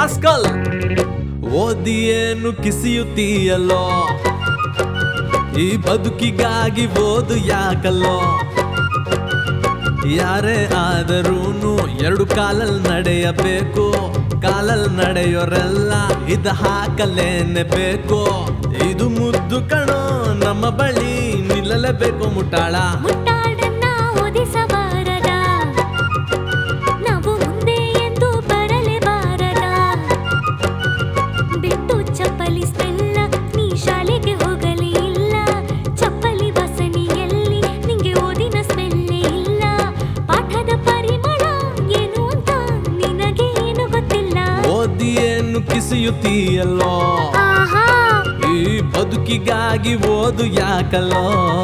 Rascal ಓದಿ ಏನು ಕಿಸಿಯುತ್ತೀಯಲ್ಲೋ ಈ ಬದುಕಿಗಾಗಿ ಓದು ಯಾಕಲ್ಲೋ ಯಾರೇ ಆದರೂನು ಎರಡು ಕಾಲಲ್ಲಿ ನಡೆಯಬೇಕು ಕಾಲಲ್ಲಿ ನಡೆಯೋರೆಲ್ಲ ಇದ ಹಾಕಲೇನೆ ಬೇಕು ಇದು ಮುದ್ದು ಕಣೋ ನಮ್ಮ ಬಳಿ ನಿಲ್ಲಲೇಬೇಕು ಮುಟ್ಟಾಳ ಮುಟ್ಟಾಳನ್ನ ಓದಿಸಬಾರದ ನಾವು ಮುಂದೆ ಎಂದು ಬರಲೇಬಾರದ ಬಿಟ್ಟು ಚಪ್ಪಲಿ ಸ್ಮೆಲ್ಲ ನೀ ಶಾಲೆಗೆ ಹೋಗಲೇ ಇಲ್ಲ ಚಪ್ಪಲಿ ವಾಸನೆಯಲ್ಲಿ ನಿಂಗೆ ಓದಿನ ಸ್ಮೆಲ್ಲೇ ಇಲ್ಲ ಪಾಠದ ಪರಿಮಳ ಏನು ಅಂತ ನಿನಗೆ ಏನು ಗೊತ್ತಿಲ್ಲ ಓದಿ ಏನು ಕಿಸಿಯುತ್ತೀಯಲ್ಲೋ ಆಹಾ ಈ ಬದುಕಿಗಾಗಿ ಓದು ಯಾಕಲ್ಲೋ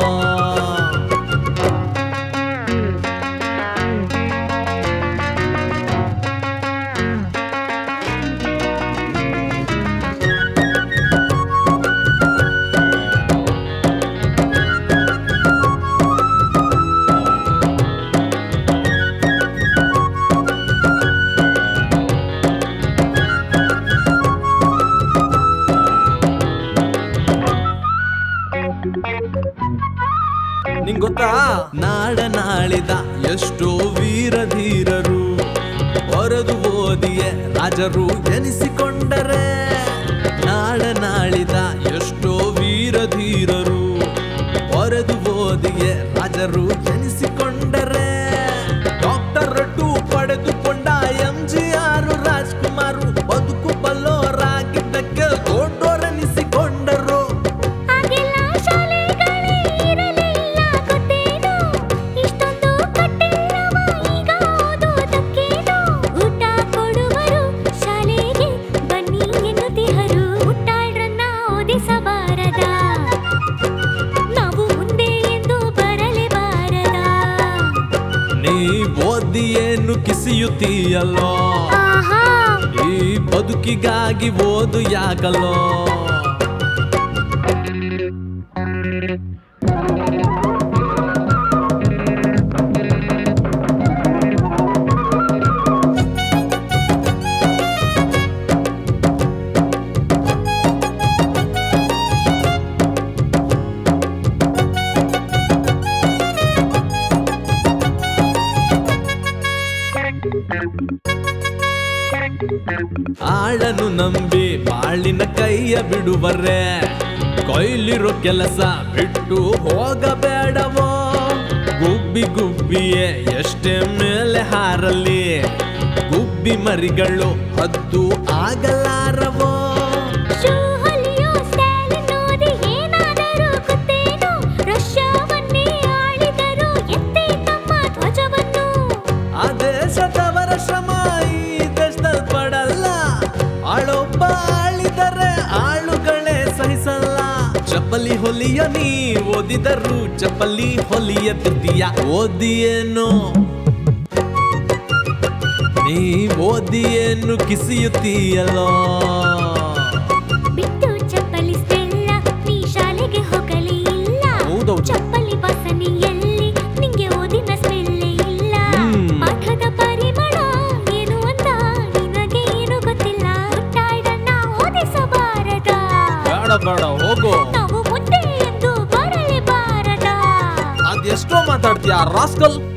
ನಿಂಗ್ ಗೊತ್ತಾ ನಾಡ ನಾಳಿದ ಎಷ್ಟೋ ವೀರ ಧೀರರು ಹೊರದು ಓದಿಯೇ ರಾಜರು ಎನಿಸಿಕೊಂಡರೆ ನಾಡ ನಾಳಿದ ಎಷ್ಟೋ ವೀರ ಧೀರರು ಹೊರದು ಓದಿಯೇ ರಾಜರು ಎನಿಸಿಕೊಂಡರೆ ಡಾಕ್ಟರ್ ಟು ಪಡೆದುಕೊಂಡ ಎಂ ಜಿ ಆರ್ ರಾಜ್ಕುಮಾರ್ ಬದುಕು ಬಲ್ಲೋರಾಗಿದ್ದಕ್ಕೆ ದೊಡ್ಡೋರೆನಿಸಿಕೊಂಡರು ಆಗೆಲ್ಲ ಶಾಲೆಗಳೇ ಇರಲಿಲ್ಲ ಗೊತ್ತೇನು ಇಷ್ಟೊಂದು ಕಟ್ಟಿಲ್ಲವ ಈಗ ಓದೋದಕ್ಕೇನು ಊಟ ಕೊಡುವರು ಶಾಲೆಗೆ ಬನ್ನಿ ಎನ್ನುತ್ತಿಹರು ಮುಟ್ಟಾಳ್ರನ್ನ ಓದಿಸಬಾರದ ನಾವು ಮುಂದೆ ಎಂದು ಬರಲೇಬಾರದ ನೀ ಓದಿ ಏನು ಕಿಸಿಯುತ್ತೀಯಲ್ಲೋ ಆಹಾ ಈ ಬದುಕಿಗಾಗಿ ಓದು ಯಾಕಲ್ಲೋ ಆಳನು ನಂಬಿ ಬಾಳಿನ ಕೈಯ ಬಿಡುವರೆ ಕೊಯ್ಲಿರೋ ಕೆಲಸ ಬಿಟ್ಟು ಹೋಗಬೇಡವೋ ಗುಬ್ಬಿ ಗುಬ್ಬಿಯೇ ಎಷ್ಟೇ ಮೇಲೆ ಹಾರಲಿ ಗುಬ್ಬಿ ಮರಿಗಳು ಹದ್ದು ಆಗಲಾರವೋ ಶೂ ಹೊಲಿಯೋ ಸ್ಟೈಲ್ ನೋಡಿ ಏನಾದರೂ ಗೊತ್ತೇನು ರಷ್ಯಾವನ್ನೇ ಆಳಿದರು ಎತ್ತಿ ತಮ್ಮ ಧ್ವಜವನ್ನು ಆ ದೇಶದವರ ಶ್ರಮ ಈ ದೇಶದಲ್ಲಿ ಪಡಲ್ಲ ಆಳೊಬ್ಬ ಆಳಿದರೆ ಆಳುಗಳೇ ಸಹಿಸಲ್ಲ ಚಪ್ಪಲಿ ಹೊಲಿಯ ನೀ ಓದಿದರು ಚಪ್ಪಲಿ ಹೊಲಿಯ ತಿರ್ತೀಯ ಓದಿಯೇನು ನೀ ಓದಿಯೇನು ಕಿಸಿಯುತ್ತೀಯಲ್ಲೋ ಬಿಟ್ಟು ಚಪ್ಪಲಿ ಸ್ಟೆಲ್ಲ ನೀ ಶಾಲೆಗೆ ಹೋಗಲೇ ಇಲ್ಲ ಹೌದೌದು. ಚಪ್ಪಲಿ ವಾಸನೆಯಲ್ಲಿ ನಿಂಗೆ ಓದಿನ ಸ್ಮೆಲ್ಲೇ ಇಲ್ಲ ಹ್ಮ್. ಪಾಠದ ಪರಿಮಳ ಏನು ಅಂತ ನಿನಗೆ ಏನು ಗೊತ್ತಿಲ್ಲ ಮುಟ್ಟಾಳನ್ನ ಓದಿಸಬಾರದ ಬೇಡ ಬೇಡ ಹೋಗು ನಾವು ಮುಂದೆ ಎಂದು ಬರಲೇಬಾರದ ಅದೆಷ್ಟೋ ಮಾತಾಡ್ತೀಯ ರಾಸ್ಕಲ್